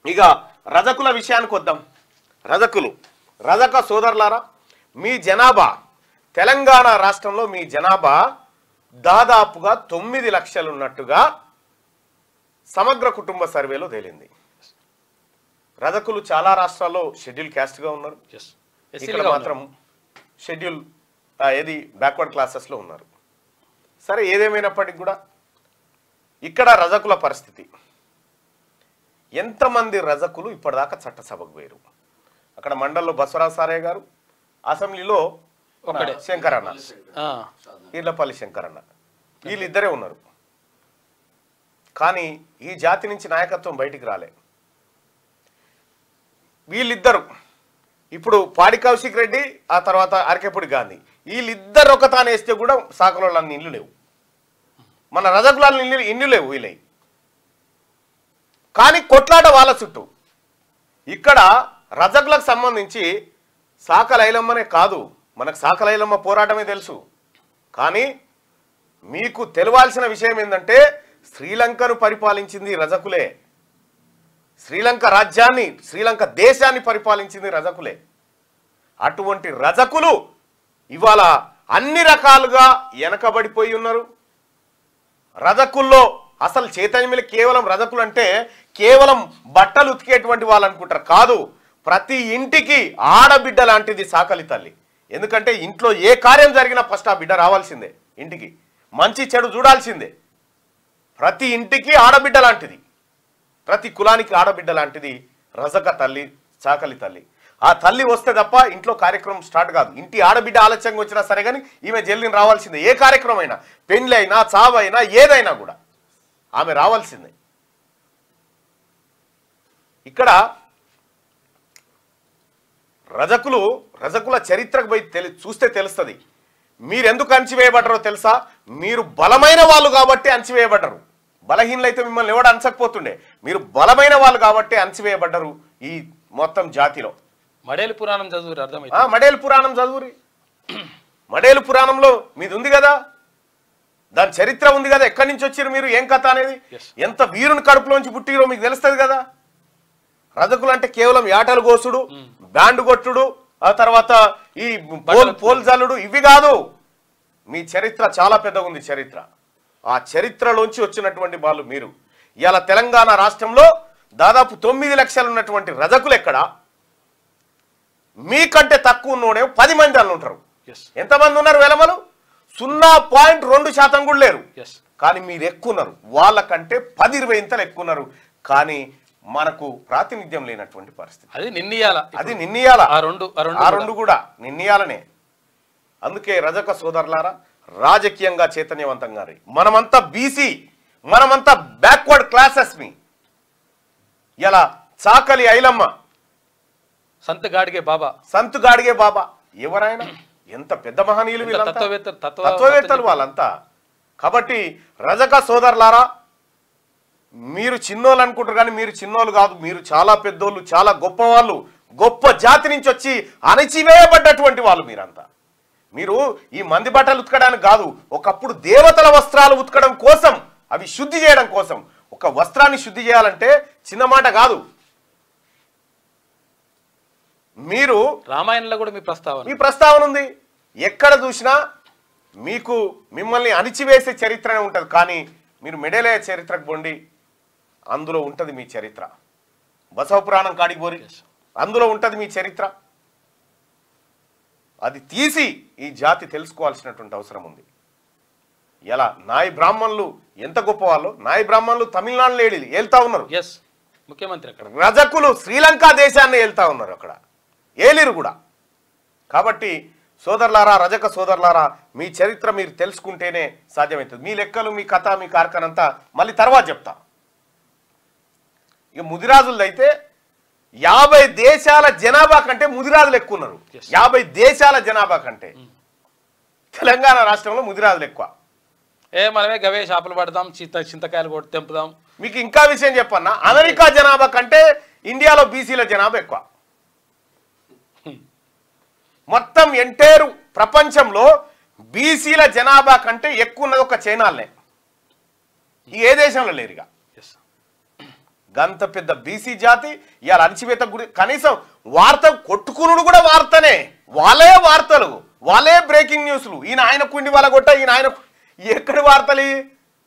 ఇక రజకుల విషయానికి వద్దాం రజకులు రజక సోదరులారా మీ జనాభా తెలంగాణ రాష్ట్రంలో మీ జనాభా దాదాపుగా తొమ్మిది లక్షలు ఉన్నట్టుగా సమగ్ర కుటుంబ సర్వేలో తేలింది రజకులు చాలా రాష్ట్రాల్లో షెడ్యూల్ క్యాస్ట్గా ఉన్నారు ఎస్ ఇక్కడ మాత్రం షెడ్యూల్ ఆ, ఏది బ్యాక్వర్డ్ క్లాసెస్లో ఉన్నారు సరే ఏదేమైనప్పటికీ కూడా ఇక్కడ రజకుల పరిస్థితి ఎంతమంది రజకులు ఇప్పటిదాకా చట్టసభకు పోయారు అక్కడ మండల్లో బసవరాజు సారయ్య గారు అసెంబ్లీలో ఒకడే. శంకరన్న ఈర్లపల్లి శంకరన్న వీళ్ళిద్దరే ఉన్నారు కానీ ఈ జాతి నుంచి నాయకత్వం బయటికి రాలే వీళ్ళిద్దరు ఇప్పుడు పాడి కౌశిక్ రెడ్డి ఆ తర్వాత అరకెపూడి గాంధీ వీళ్ళిద్దరు ఒక తాను వేస్తే కూడా సాకలోళ్ళని ఇల్లు లేవు మన రజకులాల ఇల్లు ఇల్లు లేవు వీళ్ళవి కానీ కొట్లాట వాళ్ళ చుట్టూ ఇక్కడ రజకులకు సంబంధించి సాకలైలమ్మనే కాదు మనకు సాకలైలమ్మ పోరాటమే తెలుసు కానీ మీకు తెలవాల్సిన విషయం ఏంటంటే శ్రీలంకను పరిపాలించింది రజకులే శ్రీలంక రాజ్యాన్ని శ్రీలంక దేశాన్ని పరిపాలించింది రజకులే అటువంటి రజకులు ఇవాళ అన్ని రకాలుగా వెనకబడిపోయి ఉన్నారు రజకుల్లో అసలు చైతన్యమిలి కేవలం రజకులు అంటే కేవలం బట్టలు ఉతికేటువంటి వాళ్ళు అనుకుంటారు కాదు ప్రతి ఇంటికి ఆడబిడ్డ లాంటిది సాకలి తల్లి ఎందుకంటే ఇంట్లో ఏ కార్యం జరిగినా ఫస్ట్ ఆ బిడ్డ రావాల్సిందే ఇంటికి మంచి చెడు చూడాల్సిందే ప్రతి ఇంటికి ఆడబిడ్డ లాంటిది ప్రతి కులానికి ఆడబిడ్డ లాంటిది రజక తల్లి చాకలి తల్లి ఆ తల్లి వస్తే తప్ప ఇంట్లో కార్యక్రమం స్టార్ట్ కాదు ఇంటి ఆడబిడ్డ ఆలస్యంగా వచ్చినా సరే కానీ ఈమె జల్లిని రావాల్సిందే ఏ కార్యక్రమం అయినా పెళ్ళి అయినా చావైనా ఏదైనా కూడా ఆమె రావాల్సిందే ఇక్కడ రజకులు రజకుల చరిత్రకు పోయి తెలి చూస్తే తెలుస్తుంది మీరెందుకు అణచివేయబడ్డరో తెలుసా మీరు బలమైన వాళ్ళు కాబట్టి అణచివేయబడ్డరు బలహీనలైతే మిమ్మల్ని ఎవడు అంచకపోతుండే మీరు బలమైన వాళ్ళు కాబట్టి అణచివేయబడ్డరు ఈ మొత్తం జాతిలో మడేలు పురాణం చదువురు అర్థమైంది ఆ మడేలు పురాణం చదువురి మడేలు పురాణంలో మీది ఉంది కదా దాని చరిత్ర ఉంది కదా ఎక్కడి నుంచి వచ్చారు మీరు ఏం కథ అనేది Yes. ఎంత వీరుని కడుపులోంచి పుట్టిరో మీకు తెలుస్తుంది కదా రజకులు అంటే కేవలం యాటలు కోసుడు బ్యాండ్ కొట్టుడు ఆ తర్వాత ఈ పోల్ పోల్ జల్లుడు ఇవి కాదు మీ చరిత్ర చాలా పెద్దగా ఉంది చరిత్ర ఆ చరిత్రలోంచి వచ్చినటువంటి వాళ్ళు మీరు ఇవాళ తెలంగాణ రాష్ట్రంలో దాదాపు తొమ్మిది లక్షలు ఉన్నటువంటి రజకులు ఎక్కడ మీకంటే తక్కువ ఉన్నోడే పది మంది అన్న ఉంటారు ఎస్ ఎంతమంది ఉన్నారు వెలమలు సున్నా పాయింట్ రెండు శాతం కూడా లేరు ఎస్ కానీ మీరు ఎక్కువ ఉన్నారు వాళ్ళకంటే పది ఇరవై ఇంతలు ఎక్కువ ఉన్నారు కానీ మనకు ప్రాతినిధ్యం లేనటువంటి పరిస్థితి అది నిన్నీయాల అది నిన్నయాల ఆ రెండు ఆ రెండు ఆ రెండు కూడా నిన్నయాలనే అందుకే రజక సోదరులారా రాజకీయంగా చైతన్యవంతంగా రండి. మనమంతా బీసీ మనమంతా బ్యాక్వర్డ్ క్లాసెస్ మీ ఇలా చాకలి ఐలమ్మ సంత గాడిగే బాబా సంతు గాడిగే బాబా ఎవరైనా ఎంత పెద్ద మహనీయులు ఎంత వీళ్ళంతా తత్వవేత్త- తత్వ- తత్వవేత్తలు వాళ్ళంతా కాబట్టి రజక సోదరులారా మీరు చిన్నోళ్ళు అనుకుంటారు కానీ మీరు చిన్నోళ్ళు కాదు మీరు చాలా పెద్దోళ్ళు చాలా గొప్పవాళ్ళు గొప్ప జాతి నుంచి వచ్చి అణచివేయబడ్డటువంటి వాళ్ళు మీరంతా మీరు ఈ మంది బట్టలు ఉతకడానికి కాదు ఒకప్పుడు దేవతల వస్త్రాలు ఉతకడం కోసం అవి శుద్ధి చేయడం కోసం ఒక వస్త్రాన్ని శుద్ధి చేయాలంటే చిన్న మాట కాదు మీరు రామాయణంలో కూడా మీ ప్రస్తావన ఈ ప్రస్తావన ఉంది ఎక్కడ చూసినా మీకు మిమ్మల్ని అణిచివేసే చరిత్రనే ఉంటుంది కానీ మీరు మెడలే చరిత్రకు పొండి అందులో ఉంటుంది మీ చరిత్ర బసవ పురాణం కాడికి పోరి అందులో ఉంటుంది మీ చరిత్ర అది తీసి ఈ జాతి తెలుసుకోవాల్సినటువంటి అవసరం ఉంది ఎలా నాయి బ్రాహ్మణులు ఎంత గొప్ప వాళ్ళు నాయి బ్రాహ్మణులు తమిళనాడులో ఏడి ఏళ్తా ఉన్నారు ఎస్ ముఖ్యమంత్రి అక్కడ రజకులు శ్రీలంక దేశాన్ని వెళ్తా ఉన్నారు అక్కడ ఏలిరు కూడా కాబట్టి సోదరులారా రజక సోదరులారా మీ చరిత్ర మీరు తెలుసుకుంటేనే సాధ్యమవుతుంది మీ లెక్కలు మీ కథ మీ కార్ఖాన అంతా మళ్ళీ తర్వాత చెప్తా ఇక ముదిరాజులది అయితే యాభై దేశాల జనాభా కంటే ముదిరాజులు ఎక్కువ ఉన్నారు Yes. యాభై దేశాల జనాభా కంటే తెలంగాణ రాష్ట్రంలో ముదిరాజులు ఎక్కువ ఏ మనమే గవే షాపులు పడదాం చింత చింతకాయలు కొట్టి తెంపుదాం మీకు ఇంకా విషయం చెప్పన్నా అమెరికా జనాభా కంటే ఇండియాలో బీసీల జనాభా ఎక్కువ మొత్తం ఎంటేరు ప్రపంచంలో బీసీల జనాభా కంటే ఎక్కువ ఉన్నది ఒక చైనాలనే ఈ ఏ దేశంలో లేరు ఇక ఎస్ గంత పెద్ద బీసీ జాతి ఇవాళ అణచివేత గురి కనీసం వార్త కొట్టుకునుడు కూడా వార్తనే వాళ్ళే వార్తలు వాళ్ళే బ్రేకింగ్ న్యూస్లు ఈయన ఆయన కుండి వాళ్ళ కొట్ట ఈయన ఆయన కు- ఎక్కడి వార్తలు ఇవి?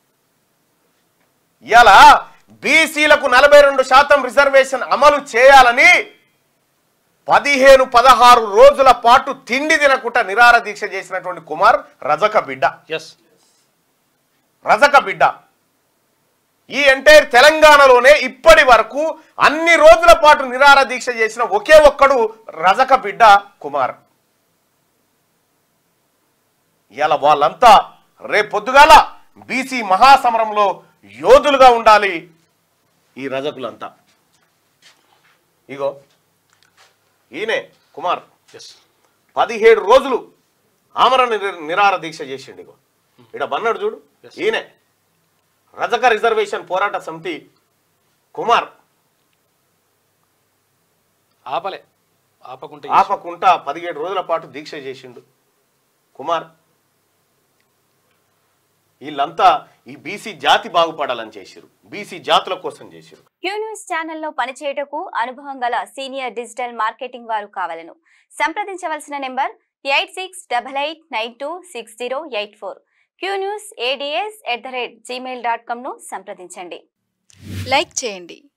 ఇవాళ బీసీలకు నలభై రెండు శాతం రిజర్వేషన్ అమలు చేయాలని పదిహేను పదహారు రోజుల పాటు తిండి తినకుండా నిరార దీక్ష చేసినటువంటి కుమార్ రజక బిడ్డ ఎస్ రజక బిడ్డ ఈ ఎంటైర్ తెలంగాణలోనే ఇప్పటి వరకు అన్ని రోజుల పాటు నిరార దీక్ష చేసిన ఒకే ఒక్కడు రజక బిడ్డ కుమార్ ఇలా వాళ్ళంతా రేపొద్దుగాల బీసీ మహాసమరంలో యోధులుగా ఉండాలి ఈ రజకులంతా ఇగో ఈయనే కుమార్ ఎస్ పదిహేడు రోజులు ఆమర నిర- నిరార దీక్ష చేసిండు ఇగో ఇక్కడ బన్నాడు చూడు Yes. ఈయనే రజక రిజర్వేషన్ పోరాట సమితి కుమార్ ఆపలే ఆపకుంటే ఆపకుండా పదిహేడు రోజుల పాటు దీక్ష చేసిండు కుమార్ వీళ్ళంతా ఈ బీసీ జాతి బాగుపడాలని చేసిరు బీసీ జాతుల కోసం చేసిరు క్యూ న్యూస్ ఛానల్లో పనిచేయటకు అనుభవం గల సీనియర్ డిజిటల్ మార్కెటింగ్ వారు కావాలను సంప్రదించవలసిన number eight six double eight nine two six zero eight four Q news ADS at the rate Gmail dot కామ్ను సంప్రదించండి లైక్ చేయండి